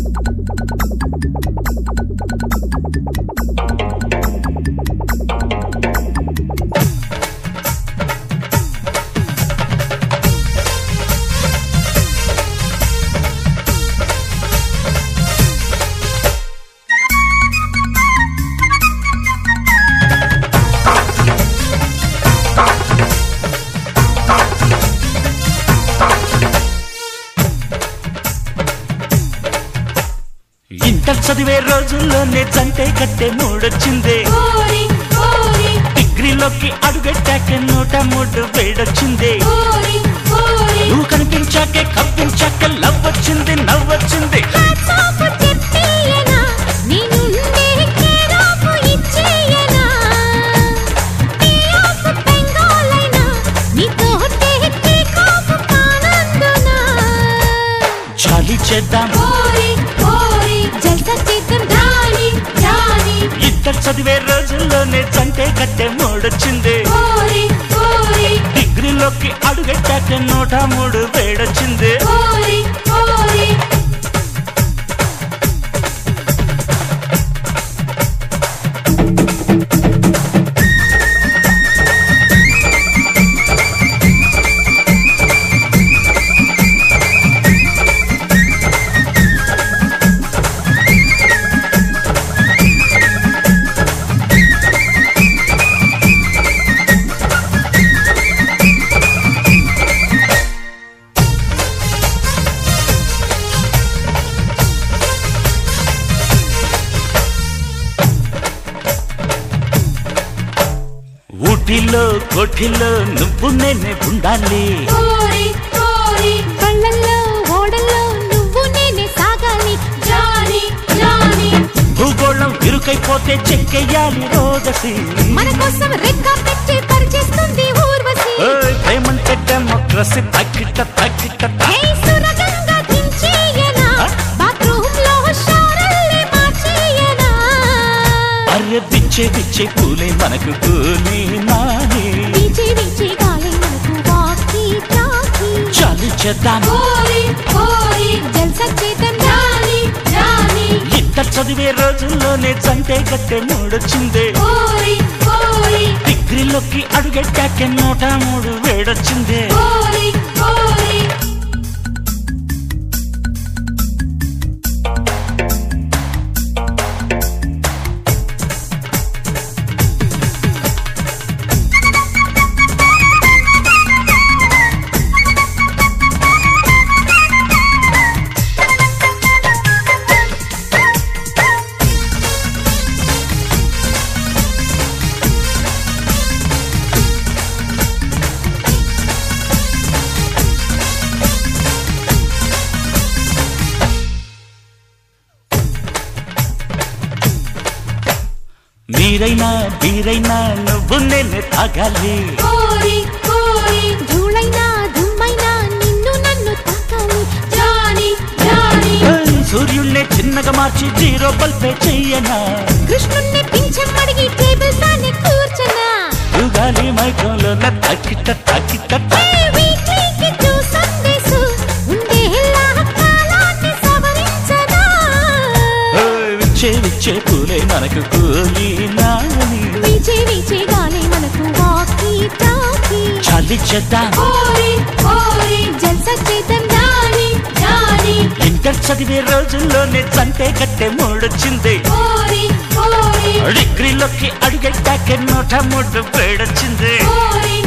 inter చదివే రోజుల్లోనే జంటే కట్టే మూడొచ్చిందే కోరి కోరి డిగ్రీలోకి అడుగెట్టాక నూట మూడు వేడొచ్చిందే కోరి కోరి నువ్వు కనిపించాకే కప్పించాక లవ్ వచ్చింది నవ్వొచ్చింది హాట్సాప్ చెప్పేయనా నేనుండే కేరాపు ఇచ్చేయనా టీ ఆఫ్ బెంగాల్ అయినా నీతో టేకే కాపు కానందునా చాలి చేద్దాం కోరి కోరి జల్సా చేద్దాం రాని రాని ఇంటర్ చదివే రోజుల్లోనే జంటే కట్టే మూడొచ్చిందే కోరి కోరి డిగ్రీలోకి అడుగెట్టాక నూట మూడు వేడొచ్చిందే కోరి కోరి ఊటీలో కోఠిలో నువ్వు నేనే ఉండాలి కోరి కోరి కళ్ళల్లో ఓడల్లో నువ్వు నేనే సాగాలి జాని జాని భూగోళం ఇరుకైపోతే చెక్కెయ్యాలి రోజసి మన కోసం రెక్క పెట్టి పరిచేస్తుంది ఊర్వశి ఓయ్ ప్రేమంటే డెమోక్రసీ తక్కిట తక్కిట హే సురగంగా దించేయనా బాత్రూమ్ లో షారల్లే మార్చేయనా అర్రె బిచ్చే బిచ్చే పూలే మనకు కూలి నాని వీచి వీచి గాలి మనకు వాకి టాకి చాలు చేద్దాం కోరి కోరి జల్సా చేద్దాం రాని రాని ఇంటర్ చదివే రోజుల్లోనే జంటే కట్టే మూడొచ్చిందే కోరి కోరి డిగ్రీలోకి అడుగెట్టాక నూట మూడు వేడొచ్చిందే కోరి కోరి మీరైనా బీరైనా నువ్వు నేనే తాగాలి కోరి కోరి ధూళైనా దుమ్మైనా నిన్ను నన్ను తాకాలి జాని జాని ఓయ్ సూర్యుణ్ణే చిన్నగా మార్చి జీరో బల్పే చెయ్యనా కృష్ణుణ్ణి పింఛమడిగి టేబుల్ పైన కూర్చున్నా యుగాలి మైకంలో తక్కిట తక్కిట ఏ వీక్లీకి టూ సండేస్ ఉండేలా కాలాన్ని సవరించనా ఓయ్ విచ్చే విచ్చే పూలే మనకు కూలి నాని వీచే వీచే గాలి మనకు వాకి టాకి చాలి చేద్దాం కోరి కోరి జల్సా చేద్దాం రాని రాని ఇంటర్ చదివే రోజుల్లోనే చంటే కట్టే మూడొచ్చింది కోరి కోరి డిగ్రీలోకి అడుగెట్టాక నూట మూడు వేడొచ్చింది కోరి